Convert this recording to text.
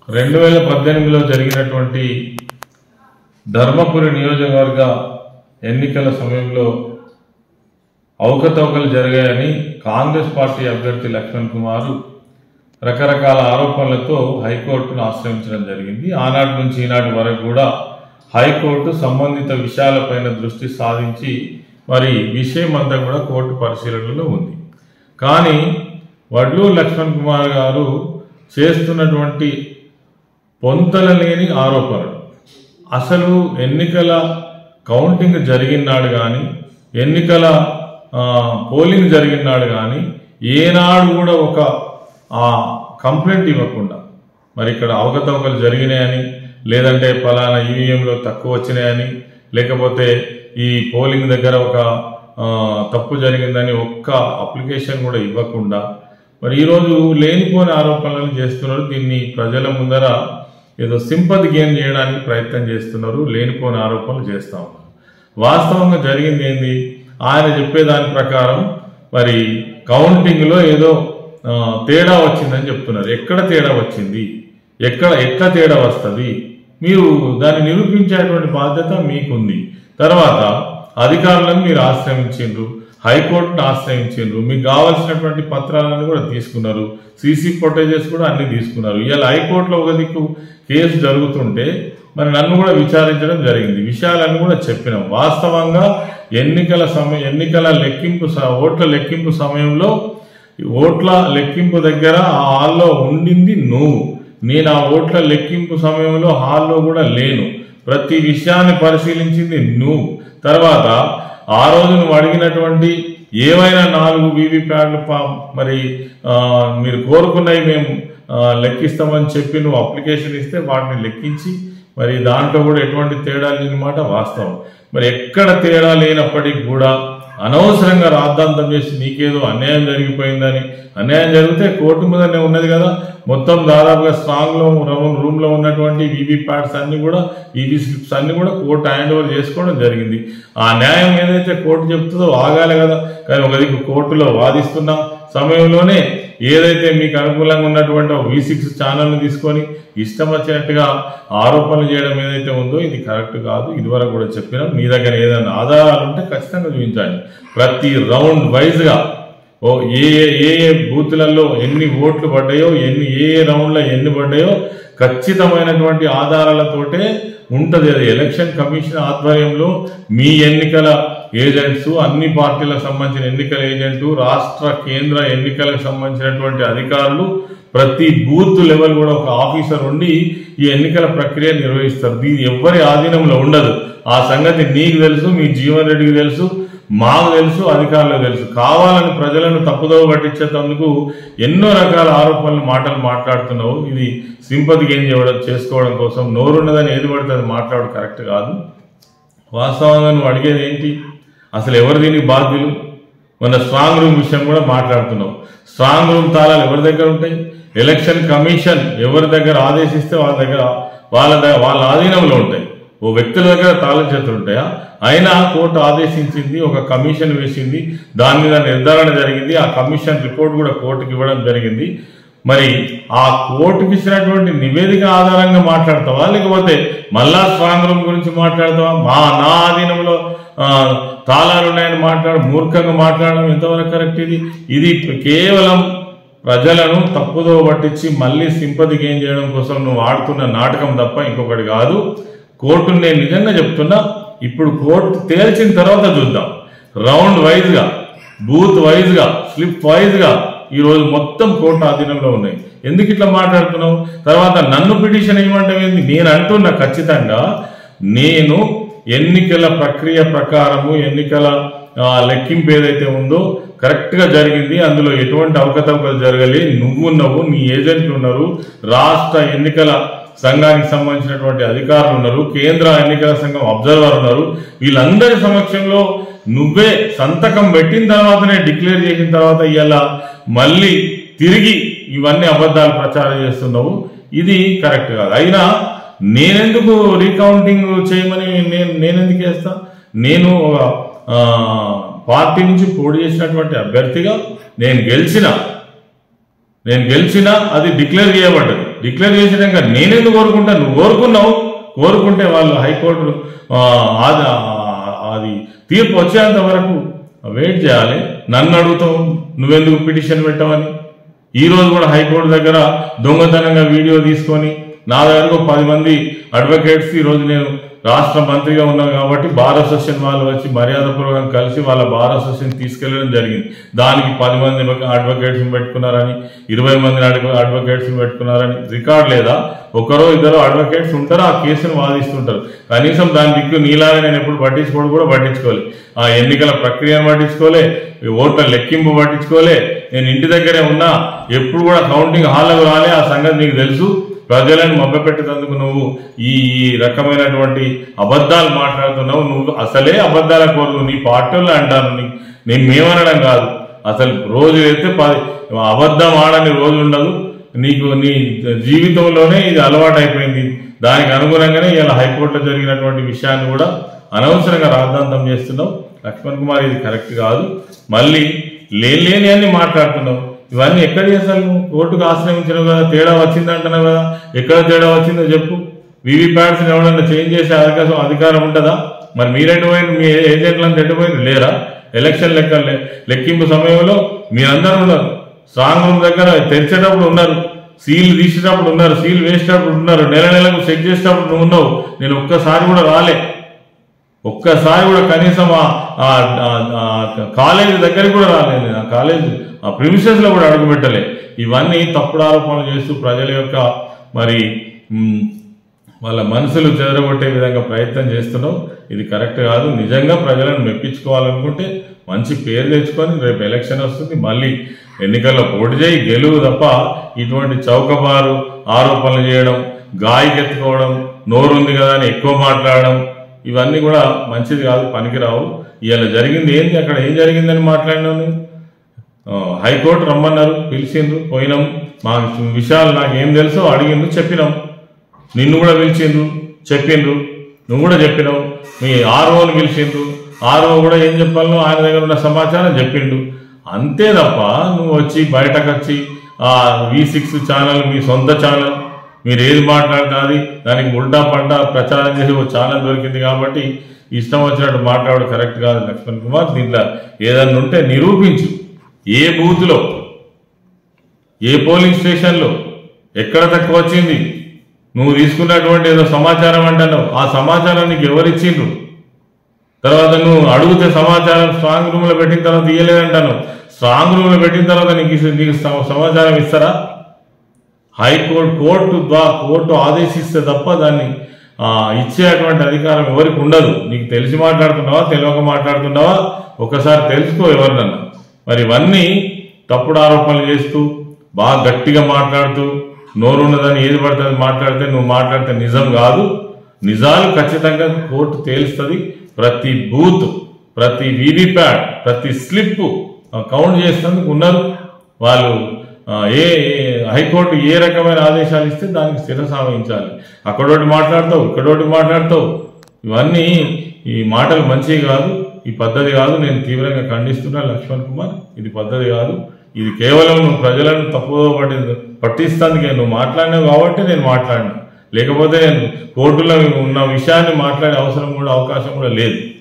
రెండు వేల పద్దెనిమిదిలో జరిగినటువంటి ధర్మపురి నియోజకవర్గ ఎన్నికల సమయంలో అవకతవకలు జరిగాయని కాంగ్రెస్ పార్టీ అభ్యర్థి లక్ష్మణ్ కుమార్ రకరకాల ఆరోపణలతో హైకోర్టును ఆశ్రయించడం జరిగింది ఆనాటి నుంచి ఈనాటి వరకు కూడా హైకోర్టు సంబంధిత విషయాలపైన దృష్టి సాధించి మరి విషయం అంతా కూడా కోర్టు పరిశీలనలో ఉంది కానీ వడ్లు లక్ష్మణ్ కుమార్ గారు చేస్తున్నటువంటి పొంతల లేని ఆరోపణలు అసలు ఎన్నికల కౌంటింగ్ జరిగినాడు కానీ ఎన్నికల ఆ, పోలింగ్ జరిగినాడు కానీ ఏనాడు కూడా ఒక ఆ, కంప్లైంట్ ఇవ్వకుండా మరి ఇక్కడ అవకతవకలు జరిగినాయని లేదంటే ఫలానా ఈవీఎంలో తక్కువ వచ్చినాయని లేకపోతే ఈ పోలింగ్ దగ్గర ఒక ఆ, తప్పు జరిగిందని ఒక్క అప్లికేషన్ కూడా ఇవ్వకుండా మరి ఈరోజు లేనిపోని ఆరోపణలు చేస్తున్నారు దీన్ని ప్రజల ముందర ఏదో సింపతి గేమ్ చేయడానికి ప్రయత్నం చేస్తున్నారు లేనిపోని ఆరోపణలు చేస్తా ఉన్నారు వాస్తవంగా జరిగింది ఏంది ఆయన చెప్పే దాని ప్రకారం మరి కౌంటింగ్లో ఏదో ఆ, తేడా వచ్చిందని చెప్తున్నారు ఎక్కడ తేడా వచ్చింది ఎక్కడ ఎట్లా తేడా వస్తుంది మీరు దాన్ని నిరూపించేటువంటి బాధ్యత మీకుంది తర్వాత అధికారులను మీరు ఆశ్రయించిండ్రు హైకోర్టును ఆశ్రయించిండ్రు మీకు కావాల్సినటువంటి పత్రాలను కూడా తీసుకున్నారు సీసీ ఫుటేజెస్ కూడా అన్ని తీసుకున్నారు ఇవాళ హైకోర్టులో ఒక దిక్కు కేసు జరుగుతుంటే మరి నన్ను కూడా విచారించడం జరిగింది విషయాలన్నీ కూడా చెప్పినాం వాస్తవంగా ఎన్నికల సమయం ఎన్నికల లెక్కింపు స- ఓట్ల లెక్కింపు సమయంలో ఈ ఓట్ల లెక్కింపు దగ్గర ఆ హాల్లో ఉండింది నువ్వు నేను ఆ ఓట్ల లెక్కింపు సమయంలో హాల్లో కూడా లేను ప్రతి విషయాన్ని పరిశీలించింది నువ్వు తర్వాత ఆ రోజు నువ్వు అడిగినటువంటి ఏవైనా నాలుగు వీవీప్యాడ్లు పా- మరి ఆ, మీరు కోరుకున్నవి మేము ఆ, లెక్కిస్తామని చెప్పి నువ్వు అప్లికేషన్ ఇస్తే వాటిని లెక్కించి మరి దాంట్లో కూడా ఎటువంటి తేడా లేని మాట వాస్తవం మరి ఎక్కడ తేడా లేనప్పటికీ కూడా అనవసరంగా రాద్ధాంతం చేసి నీకేదో అన్యాయం జరిగిపోయిందని అన్యాయం జరిగితే కోర్టు మీదనే ఉన్నది కదా మొత్తం దాదాపుగా స్ట్రాంగ్ లో రూమ్ లో ఉన్నటువంటి వీవీ ప్యాడ్స్ అన్ని కూడా వీవీ స్లిప్స్ అన్ని కూడా కోర్టు హ్యాండ్ ఓవర్ చేసుకోవడం జరిగింది ఆ న్యాయం ఏదైతే కోర్టు చెప్తుందో ఆగాలి కదా కానీ ఒక దిక్కు కోర్టులో వాదిస్తున్న సమయంలోనే ఏదైతే మీకు అనుకూలంగా ఉన్నటువంటి వి సిక్స్ ఛానల్ని తీసుకొని ఇష్టం వచ్చినట్టుగా ఆరోపణలు చేయడం ఏదైతే ఉందో ఇది కరెక్ట్ కాదు ఇదివరకు కూడా చెప్పినాం మీ దగ్గర ఏదైనా ఆధారాలు ఉంటే ఖచ్చితంగా చూపించండి ప్రతి రౌండ్ వైజ్ గా ఓ ఏ ఏ ఏ ఏ బూత్లలో ఎన్ని ఓట్లు పడ్డాయో ఎన్ని ఏ ఏ రౌండ్లో ఎన్ని పడ్డాయో ఖచ్చితమైనటువంటి ఆధారాలతోటే ఉంటది అది ఎలక్షన్ కమిషన్ ఆధ్వర్యంలో మీ ఎన్నికల ఏజెంట్స్ అన్ని పార్టీలకు సంబంధించిన ఎన్నికల ఏజెంట్లు రాష్ట్ర కేంద్ర ఎన్నికలకు సంబంధించినటువంటి అధికారులు ప్రతి బూత్ లెవెల్ కూడా ఒక ఆఫీసర్ ఉండి ఈ ఎన్నికల ప్రక్రియ నిర్వహిస్తారు దీని ఎవ్వరి ఆధీనంలో ఉండదు ఆ సంగతి నీకు తెలుసు మీ జీవన్ రెడ్డికి తెలుసు మాకు తెలుసు అధికారులకు తెలుసు కావాలని ప్రజలను తప్పుదోవ పట్టించేందుకు ఎన్నో రకాల ఆరోపణలు మాటలు మాట్లాడుతున్నావు ఇది సింపతి గేమ్ చేయడం చేసుకోవడం కోసం నోరున్నదని ఏది పడితే అది మాట్లాడడం కరెక్ట్ కాదు వాస్తవంగా నువ్వు అడిగేది ఏంటి అసలు ఎవరు దీనికి బాధ్యులు మన స్ట్రాంగ్ రూమ్ విషయం కూడా మాట్లాడుతున్నావు స్ట్రాంగ్ రూమ్ తాళాలు ఎవరి దగ్గర ఉంటాయి ఎలక్షన్ కమిషన్ ఎవరి దగ్గర ఆదేశిస్తే వాళ్ళ దగ్గర వాళ్ళ దగ్గర వాళ్ళ ఆధీనంలో ఉంటాయి ఓ వ్యక్తుల దగ్గర తాళం చేతులు ఉంటాయా అయినా కోర్టు ఆదేశించింది ఒక కమిషన్ వేసింది దాని మీద నిర్ధారణ జరిగింది ఆ కమిషన్ రిపోర్ట్ కూడా కోర్టుకి ఇవ్వడం జరిగింది మరి ఆ కోర్టుకి ఇచ్చినటువంటి నివేదిక ఆధారంగా మాట్లాడతావా లేకపోతే మళ్ళా స్ట్రాంగ్ రూమ్ గురించి మాట్లాడతావా మా నా ఆధీనంలో ఆ, తాళాలు ఉన్నాయని మాట్లాడు మూర్ఖంగా మాట్లాడడం ఎంతవరకు కరెక్ట్ ఇది ఇది కేవలం ప్రజలను తప్పుదో పట్టించి మళ్ళీ సింపతి గెయిన్ చేయడం కోసం నువ్వు ఆడుతున్న నాటకం తప్ప ఇంకొకటి కాదు కోర్టును నేను నిజంగా చెప్తున్నా ఇప్పుడు కోర్టు తేల్చిన తర్వాత చూద్దాం రౌండ్ వైజ్ గా బూత్ వైజ్ గా స్లిప్ వైజ్ గా ఈ రోజు మొత్తం కోర్టు ఆధీనంలో ఉన్నాయి ఎందుకు ఇట్లా మాట్లాడుతున్నావు తర్వాత నన్ను పిటిషన్ ఇవ్వమంటే ఏంది నేను అంటున్నా ఖచ్చితంగా నేను ఎన్నికల ప్రక్రియ ప్రకారము ఎన్నికల ఆ, లెక్కింపు ఏదైతే ఉందో కరెక్ట్ గా జరిగింది అందులో ఎటువంటి అవకతవకలు జరగలే నువ్వు ఉన్నావు నీ ఏజెంట్లు ఉన్నారు రాష్ట్ర ఎన్నికల సంఘానికి సంబంధించినటువంటి అధికారులు ఉన్నారు కేంద్ర ఎన్నికల సంఘం అబ్జర్వర్ ఉన్నారు వీళ్ళందరి సమక్షంలో నువ్వే సంతకం పెట్టిన తర్వాతనే డిక్లేర్ చేసిన తర్వాత ఇవాళ మళ్ళీ తిరిగి ఇవన్నీ అబద్ధాలు ప్రచారం చేస్తున్నావు ఇది కరెక్ట్ కాదు అయినా నేనెందుకు రీకౌంటింగ్ చేయమని నేను నేనెందుకు చేస్తా నేను ఒక ఆ, పార్టీ నుంచి పోటీ చేసినటువంటి అభ్యర్థిగా నేను గెలిచిన నేను గెలిచినా అది డిక్లేర్ చేయబడ్డది డిక్లేర్ చేసినాక నేనెందుకు కోరుకుంటా నువ్వు కోరుకున్నావు కోరుకుంటే వాళ్ళు హైకోర్టు ఆ, అది ఆ, అది తీర్పు వచ్చేంత వరకు వెయిట్ చేయాలి నన్ను అడుగుతావు నువ్వెందుకు పిటిషన్ పెట్టావని ఈ రోజు కూడా హైకోర్టు దగ్గర దొంగతనంగా వీడియో తీసుకొని నా దగ్గరకు పది మంది అడ్వకేట్స్ ఈ రోజు నేను రాష్ట్ర మంత్రిగా ఉన్నాను కాబట్టి బార్ అసోసియేషన్ వాళ్ళు వచ్చి మర్యాదపూర్వకంగా కలిసి వాళ్ళ బార్ అసోసియేషన్ తీసుకెళ్లడం జరిగింది దానికి పది మంది అడ్వకేట్స్ పెట్టుకున్నారని ఇరవై మంది అడ్వకేట్స్ పెట్టుకున్నారని రికార్డ్ లేదా ఒకరో ఇద్దరు అడ్వకేట్స్ ఉంటారు ఆ కేసును వాదిస్తుంటారు కనీసం దాని దిక్కు నీలాగా నేను ఎప్పుడు పట్టించుకోవడం కూడా పట్టించుకోలే ఆ ఎన్నికల ప్రక్రియను పట్టించుకోలే ఈ ఓట్ల లెక్కింపు పట్టించుకోలే నేను ఇంటి దగ్గరే ఉన్నా ఎప్పుడు కూడా కౌంటింగ్ హాల్లోకి రాలే ఆ సంగతి నీకు తెలుసు ప్రజలను మభ్యపెట్టేందుకు నువ్వు ఈ ఈ రకమైనటువంటి అబద్ధాలు మాట్లాడుతున్నావు నువ్వు అసలే అబద్ధాల కోరు నీ పార్టీలో అంటాను నీ- నేను మేమనడం కాదు అసలు రోజు అయితే పది అబద్ధం ఆడని రోజు ఉండదు నీకు నీ జీవితంలోనే ఇది అలవాటు అయిపోయింది దానికి అనుగుణంగానే ఇలా హైకోర్టులో జరిగినటువంటి విషయాన్ని కూడా అనవసరంగా రాద్ధాంతం చేస్తున్నావు లక్ష్మణ్ కుమార్ ఇది కరెక్ట్ కాదు మళ్ళీ లేని లేని అన్ని మాట్లాడుతున్నావు ఇవన్నీ ఎక్కడ చేస్తారు నువ్వు కోర్టుకు ఆశ్రయించినావు కదా తేడా వచ్చింది అంటున్నావు కదా ఎక్కడ తేడా వచ్చిందో చెప్పు వీవీప్యాట్స్ ఎవడన్నా చేంజ్ చేసే అవకాశం అధికారం ఉంటుందా మరి మీరెండు పోయిన మీ ఏజెంట్లంతా ఎటు పోయిన లేరా ఎలక్షన్ లెక్క లె- లెక్కింపు సమయంలో మీరందరూ ఉన్నారు స్ట్రాంగ్ రూమ్ దగ్గర తెరిచేటప్పుడు ఉన్నారు సీల్ తీసేటప్పుడు ఉన్నారు సీల్ వేసేటప్పుడు ఉన్నారు నెల నెలకు చెక్ చేసేటప్పుడు నువ్వు ఉన్నావు నేను ఒక్కసారి కూడా రాలే ఒక్కసారి కూడా కనీసం ఆ- ఆ- ఆ- ఆ కాలేజీ దగ్గరికి కూడా రాలేదు నేను. ఆ కాలేజీ ఆ ప్రిమిసెస్ లో కూడా అడుగుపెట్టలే ఇవన్నీ తప్పుడు ఆరోపణలు చేస్తూ ప్రజల యొక్క మరి మ్, వాళ్ళ మనసులు చెదరగొట్టే విధంగా ప్రయత్నం చేస్తున్నావు ఇది కరెక్ట్ కాదు నిజంగా ప్రజలను మెప్పించుకోవాలనుకుంటే మంచి పేరు తెచ్చుకొని రేపు ఎలక్షన్ వస్తుంది మళ్ళీ ఎన్నికల్లో పోటీ చేయి గెలువు తప్ప ఇటువంటి చౌకబారు ఆరోపణలు చేయడం గాయకెత్తుకోవడం నోరుంది కదా అని ఎక్కువ మాట్లాడడం ఇవన్నీ కూడా మంచిది కాదు పనికిరావు ఇవాళ జరిగింది ఏంటి అక్కడ ఏం జరిగిందని మాట్లాడినావు నువ్వు ఆ, హైకోర్టు రమ్మన్నారు పిలిచిండ్రు పోయినాం మా విషయాలు నాకు ఏం తెలుసో అడిగిండ్రు చెప్పినాం నిన్ను కూడా పిలిచిండ్రు చెప్పిండ్రు నువ్వు కూడా చెప్పినావు మీ ఆర్ఓని పిలిచిండ్రు ఆర్ఓ కూడా ఏం చెప్పాలనో ఆయన దగ్గర ఉన్న సమాచారం చెప్పిండు అంతే తప్ప నువ్వు వచ్చి బయటకు వచ్చి ఆ వి సిక్స్ ఛానల్ మీ సొంత ఛానల్ మీరు ఏది మాట్లాడితే అది దానికి ఉల్టా పంట ప్రచారం చేసి ఒక ఛానల్ దొరికింది కాబట్టి ఇష్టం వచ్చినట్టు మాట్లాడు కరెక్ట్ కాదు లక్ష్మణ్ కుమార్ దీంట్లో ఏదన్నా ఉంటే నిరూపించు ఏ బూత్లో ఏ పోలింగ్ స్టేషన్లో ఎక్కడ తక్కువ వచ్చింది నువ్వు తీసుకున్నటువంటి ఏదో సమాచారం అంటున్నావు ఆ సమాచారం నీకు ఎవరిచ్చిండ్రు తర్వాత నువ్వు అడిగితే సమాచారం స్ట్రాంగ్ రూమ్ లో పెట్టిన తర్వాత ఇయ్యలేదంటాను స్ట్రాంగ్ రూమ్ లో పెట్టిన తర్వాత నీకు ఇస్- నీకు సమ- సమాచారం ఇస్తారా హైకోర్టు కోర్టు ద్వారా కోర్టు ఆదేశిస్తే తప్ప దాన్ని ఆ, ఇచ్చేటువంటి అధికారం ఎవరికి ఉండదు నీకు తెలిసి మాట్లాడుతున్నావా తెలియక మాట్లాడుతున్నావా ఒకసారి తెలుసుకో ఎవరినన్నా మరి ఇవన్నీ తప్పుడు ఆరోపణలు చేస్తూ బాగా గట్టిగా మాట్లాడుతూ నోరున్నదని ఏది పడితే అది మాట్లాడితే నువ్వు మాట్లాడితే నిజం కాదు నిజాలు ఖచ్చితంగా కోర్టు తేలుస్తుంది ప్రతి బూత్ ప్రతి వీవీప్యాట్ ప్రతి స్లిప్ కౌంట్ చేసేందుకు ఉన్నారు వాళ్ళు ఆ, ఏ ఏ- హైకోర్టు ఏ రకమైన ఆదేశాలు ఇస్తే దానికి శిరసావహించాలి అక్కడోటి మాట్లాడతావు ఇక్కడోటి మాట్లాడతావు ఇవన్నీ ఈ మాటలు మంచివి కాదు ఈ పద్ధతి కాదు నేను తీవ్రంగా ఖండిస్తున్నా లక్ష్మణ్ కుమార్ ఇది పద్ధతి కాదు ఇది కేవలం నువ్వు ప్రజలను తప్పుదో పట్టి పట్టిస్తానికి నువ్వు మాట్లాడినావు కాబట్టి నేను మాట్లాడినా లేకపోతే నేను కోర్టులో ఉన్న విషయాన్ని మాట్లాడే అవసరం కూడా అవకాశం కూడా లేదు